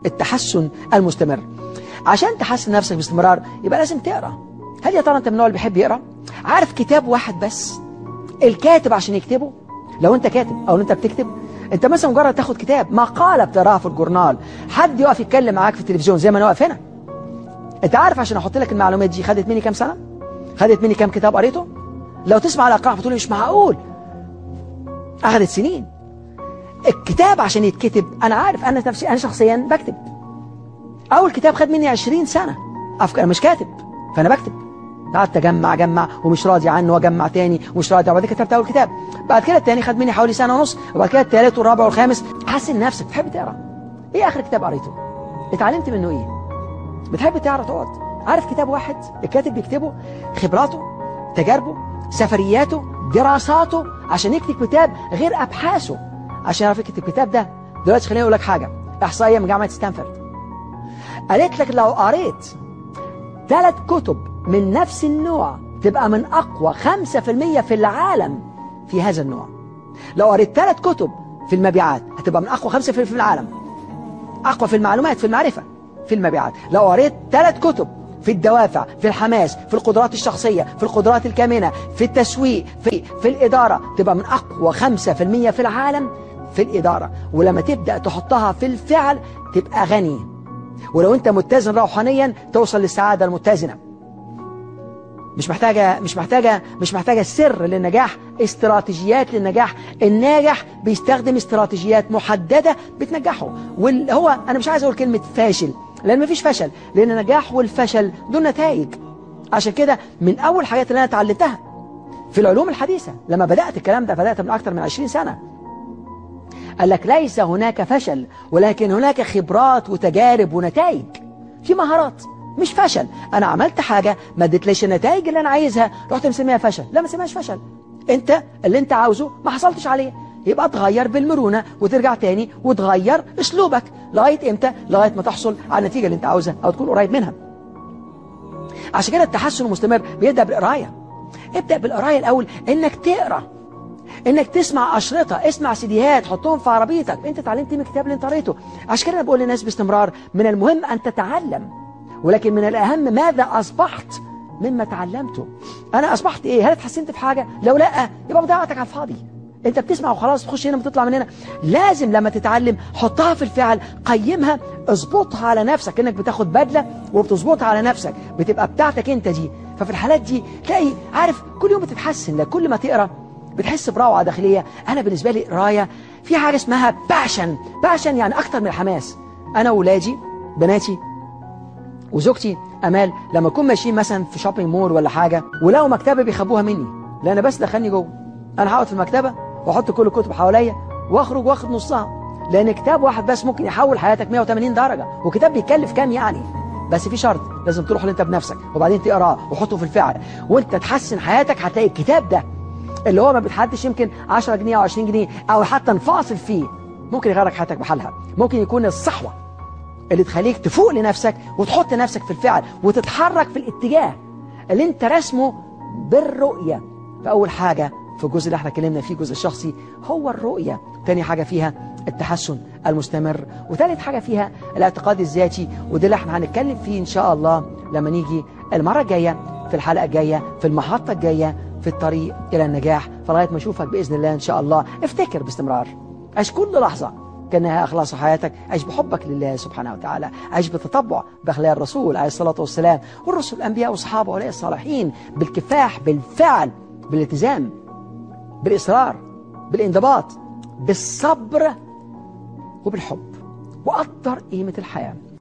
التحسن المستمر عشان تحسن نفسك باستمرار يبقى لازم تقرأ هل يا ترى انت من النوع اللي بيحب يقرأ عارف كتاب واحد بس الكاتب عشان يكتبه لو انت كاتب او انت بتكتب انت مثلا مجرد تاخد كتاب مقالة بتقراها في الجورنال حد يقف يتكلم معاك في التلفزيون زي ما انا واقف هنا انت عارف عشان احط لك المعلومات دي خدت مني كام سنة خدت مني كام كتاب قريته لو تسمع الاقراء بتقول مش معقول اخذت سنين الكتاب عشان يتكتب انا عارف انا نفسي انا شخصيا بكتب اول كتاب خد مني 20 سنة افكار انا مش كاتب فانا بكتب قعدت اجمع اجمع ومش راضي عنه واجمع تاني ومش راضي وبعد كده كتبت اول كتاب بعد كده التاني خد مني حوالي سنه ونص وبعد كده التالت والرابع والخامس حسن نفسك بتحب تقرا ايه اخر كتاب قريته اتعلمت منه ايه بتحب تقرا تقعد عارف كتاب واحد الكاتب بيكتبه خبراته تجاربه سفرياته دراساته عشان يكتب كتاب غير ابحاثه عشان يعرف يكتب الكتاب ده دلوقتي خليني اقول لك حاجه احصائيه من جامعه ستانفورد قالت لك لو قريت ثلاث كتب من نفس النوع تبقى من أقوى 5% في العالم في هذا النوع لو قريت ثلاث كتب في المبيعات هتبقى من أقوى 5% في العالم أقوى في المعلومات في المعرفة في المبيعات لو قريت ثلاث كتب في الدوافع في الحماس في القدرات الشخصية في القدرات الكامنة في التسويق في, في الإدارة تبقى من أقوى 5% في العالم في الإدارة ولما تبدأ تحطها في الفعل تبقى غني ولو أنت متزن روحانيا توصل للسعادة المتزنة مش محتاجة مش محتاجة مش محتاجة سر للنجاح استراتيجيات للنجاح الناجح بيستخدم استراتيجيات محددة بتنجحه وهو أنا مش عايز أقول كلمة فاشل لأن مفيش فشل لأن النجاح والفشل دول نتائج عشان كده من أول الحاجات اللي أنا اتعلمتها في العلوم الحديثة لما بدأت الكلام ده بدأت من أكثر من 20 سنة قال لك ليس هناك فشل ولكن هناك خبرات وتجارب ونتائج في مهارات مش فشل انا عملت حاجة ما ادتليش النتائج اللي انا عايزها رحت مسميها فشل لا ما سميهاش فشل انت اللي انت عاوزه ما حصلتش عليه يبقى تغير بالمرونة وترجع تاني وتغير اسلوبك لغاية امتى لغاية ما تحصل على النتيجة اللي انت عاوزها او تكون قريب منها عشان كده التحسن المستمر بيبدأ بالقراية ابدأ بالقراية الاول انك تقرأ انك تسمع اشرطة اسمع سيديهات حطهم في عربيتك انت اتعلمت من الكتاب اللي انت قريته عشان كده انا بقول للناس باستمرار من المهم ان تتعلم ولكن من الأهم ماذا أصبحت مما تعلمته أنا أصبحت إيه هل اتحسنت في حاجة لو لا يبقى مضيعتك على الفاضي انت بتسمع وخلاص تخش هنا وتطلع من هنا لازم لما تتعلم حطها في الفعل قيمها اظبطها على نفسك انك بتاخد بدلة وبتظبطها على نفسك بتبقى بتاعتك انت دي ففي الحالات دي تلاقي عارف كل يوم بتتحسن لك كل ما تقرا بتحس بروعة داخلية انا بالنسبة لي قرايه في حاجة اسمها باشن باشن يعني اكتر من الحماس انا وولادي بناتي وزوجتي امال لما اكون ماشيين مثلا في شوبينج مول ولا حاجه ولقوا مكتبه بيخبوها مني لا انا بس دخلني جوه انا هقعد في المكتبه واحط كل الكتب حواليا واخرج واخد نصها لان كتاب واحد بس ممكن يحول حياتك 180 درجه وكتاب بيكلف كام يعني بس في شرط لازم تروح انت بنفسك وبعدين تقراه وحطه في الفعل وانت تحسن حياتك هتلاقي الكتاب ده اللي هو ما بتحدش يمكن 10 جنيه او 20 جنيه او حتى نفاصل فيه ممكن يغيرك حياتك بحالها ممكن يكون الصحوه اللي تخليك تفوق لنفسك وتحط نفسك في الفعل وتتحرك في الاتجاه اللي انت رسمه بالرؤية فأول حاجة في الجزء اللي احنا اتكلمنا فيه الجزء الشخصي هو الرؤية تاني حاجة فيها التحسن المستمر وثالث حاجة فيها الاعتقاد الذاتي وده اللي احنا هنتكلم فيه ان شاء الله لما نيجي المرة الجاية في الحلقة الجاية في المحطة الجاية في الطريق إلى النجاح فلغاية ما أشوفك بإذن الله إن شاء الله افتكر باستمرار عيش كل لحظة كأنها أخلاص حياتك عيش بحبك لله سبحانه وتعالى عيش بتطبع بأخلاق الرسول عليه الصلاة والسلام والرسل الأنبياء والصحابة وأولياء الصالحين بالكفاح بالفعل بالالتزام بالإصرار بالانضباط بالصبر وبالحب وقدر قيمة الحياة